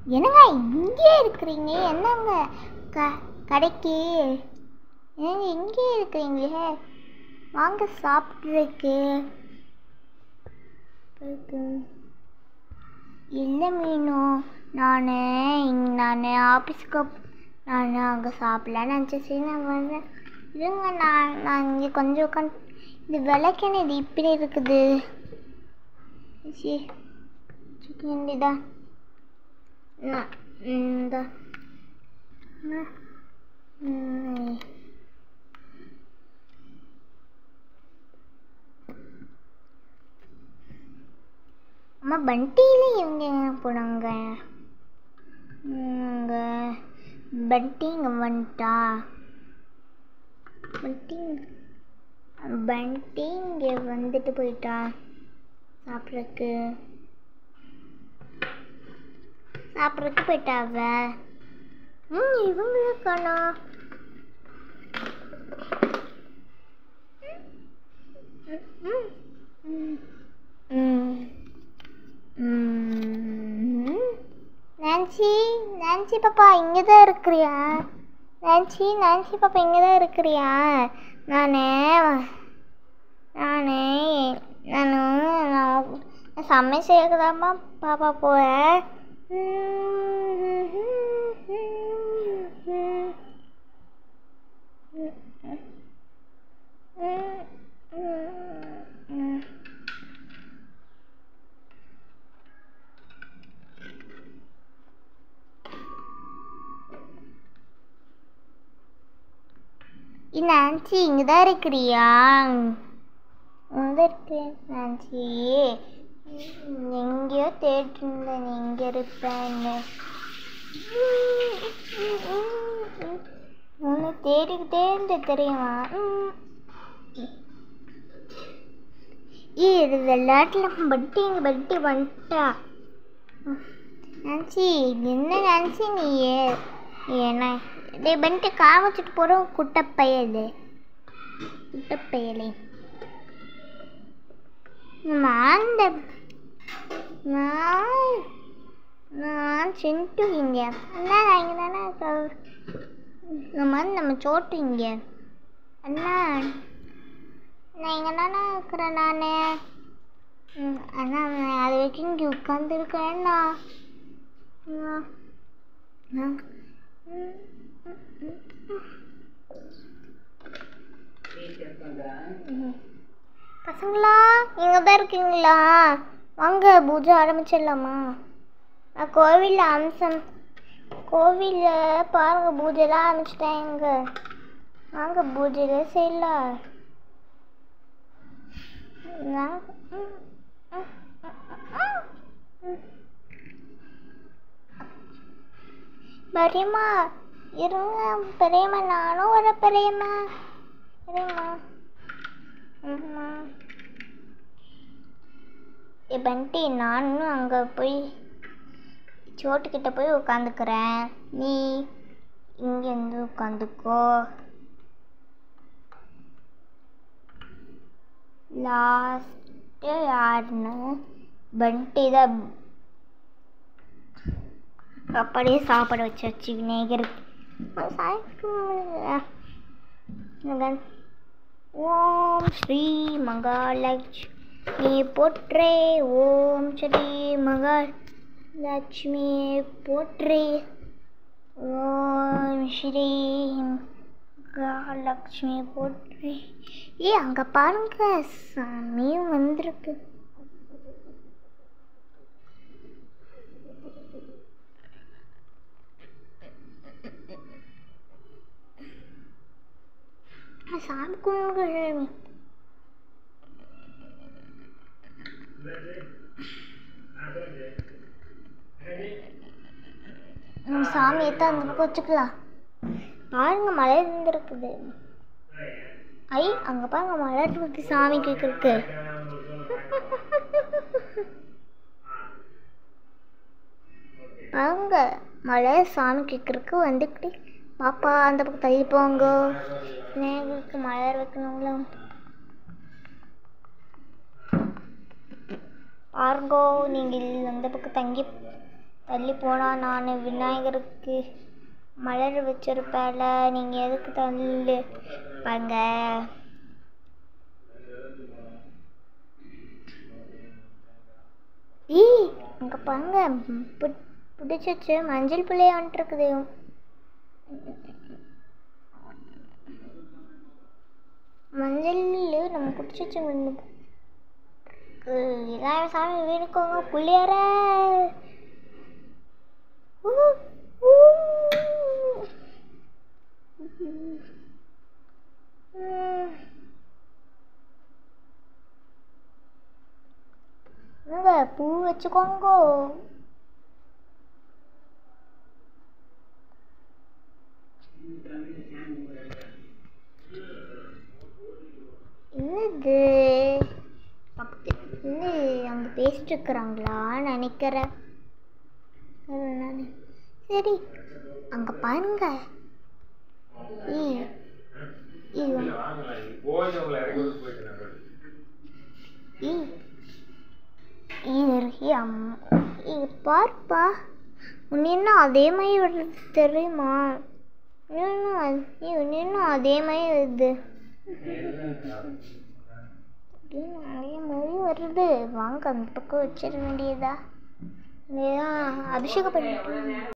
என்னங்க இங்கே இருக்கிறீங்க என்னங்க க கடைக்கு ஏங்க இங்கே இருக்கிறீங்களே வாங்க சாப்பிட்றதுக்கு இருக்கு. இல்லை மீனு நான் நான் ஆஃபீஸுக்கு நான் அங்கே சாப்பிடலான்னு நினச்சேன் சரி நான் வரேன் இருங்க நான் நான் இங்கே கொஞ்சம் உட்காந்து இது விளக்கெண்ணெய் இது இப்படி இருக்குது சரி வச்சுக்க வேண்டியதா நான் இந்த ம். அம்மா பண்டியில் இவங்க எங்கே போனாங்க இங்கே பண்டி இங்கே வந்துட்டா பண்டி பண்டி இங்கே வந்துட்டு போயிட்டா சாப்பிட்றதுக்கு சாப்பிட்றதுக்கு போயிட்டா அவ ம் இவங்களும் காணோம் ம் ம் ம் ம் நான்சி நான்சி பாப்பா இங்கே தான் இருக்கிறியா நான்சி நான்சி பாப்பா இங்கே தான் இருக்கிறியா நான் நான் நான் நான் சமையல் செய்யறதாம்மா பாப்பா போகிறேன் நான்சி இங்கே தான் இருக்கிறியா இங்கே இருக்கேன் நான்சி எங்கேயோ தேடிட்டு இருந்தேன் நீ இங்கே இருப்பேன்னு உன்னை தேடிக்கிட்டே இருந்த தெரியுமா ம். ஏ இது விளையாட்டில் பட்டி இங்கே பட்டி வந்துட்டா நான்சி என்ன நான்சி நீ ஏ- என்ன டே பண்ணிட்டு காமிச்சிட்டு போகிறோம் குட்டப்பையல் குட்டப்பையலே நான் இந்த நான் நான் சென்ட்டு இங்கே அண்ணா நான் இங்கே தானே இருக்க- இந்த மாதிரி நம்ம சோட்டு இங்கே அண்ணா நான் இங்கே தானே இருக்கிறேன் நான் அண்ணா நான் அது வரைக்கும் இங்கே உட்காந்துருக்கேன்ண்ணா ம். ம். ம். ம். பசங்களா இங்கே தான் இருக்கீங்களா வாங்க பூஜை ஆரம்பிச்சிடலாமா நான் கோவிலில் அம்சம் கோவிலில் பாருங்க பூஜைலாம் ஆரம்பிச்சிட்டேன் இங்கே வாங்க பூஜையில் செய்யலாம் நான்- ம், ம், ம், ம். பெரியம்மா இருங்க பெரியம்மா நானும் வர பெரியம்மா பெரியம்மா ம்மா. ஏ பண்டி நானும் அங்கே போய் சோட்டுக்கிட்ட போய் உட்காந்துக்கிறேன் நீ இங்கேருந்து உட்காந்துக்கோ லாஸ்ட்டு யாருன்னு பண்டி தான் அப்படியே சாப்பாடு வச்சாச்சு விநாயகர் ஓம் ஸ்ரீ மகாலட்சுமி போற்றே ஓம் ஸ்ரீ மகாலட்சுமி போற்றே ஓம் ஸ்ரீ மகாலட்சுமி போற்றே ஏ அங்கே பாருங்க சாமியும் வந்திருக்கு சாமி கும்பிடுங்க நம்ம சாமியை தான் அந்த பக்கம் வச்சுக்கலாம் பாருங்க மழை இருந்திருக்குது ஐ அங்க பாருங்க மழை இருக்கு சாமி கேட்கறதுக்கு பாருங்க மழை சாமி கேட்கறதுக்கு வந்துக்கிட்டு பாப்பா அந்த பக்கம் தள்ளி போங்க விநாயகருக்கு மலர் வைக்கணுங்களா பாருங்கோ நீங்கள் அந்த பக்கம் தங்கி தள்ளி போனால் நான் விநாயகருக்கு மலர் வச்சிருப்பேன்ல நீங்கள் எதுக்கு தள்ளு பாருங்க ஈ அங்கே பாருங்க பு- பிடிச்சிச்சு மஞ்சள் பிள்ளைய வந்துட்டுருக்குது மஞ்சள் நம்ம குடிச்சிச்சு எல்லாரும் சாமி வேணுக்கோங்க புள்ளியார ஊ, ஊ. ம். என்னங்க பூ வச்சுக்கோங்க என்னது என்ன அங்கே பேசிட்டு இருக்கிறாங்களா நினைக்கிறேன் அது நானு. சரி அங்கே பாருங்க ஈ ஈ ஈ இது அம்மா இது பார்ப்பா உன்னை என்ன அதே மாதிரி வருது தெரியுமா இன்னும் அது- ஏய், உன்னை இன்னும் அதே மாதிரி வருது இன்னும் அதே மாதிரி வருது வாங்க அந்த பக்கம் வச்சிட வேண்டியதா இல்லையா அபிஷேகம் பண்ணிட்டு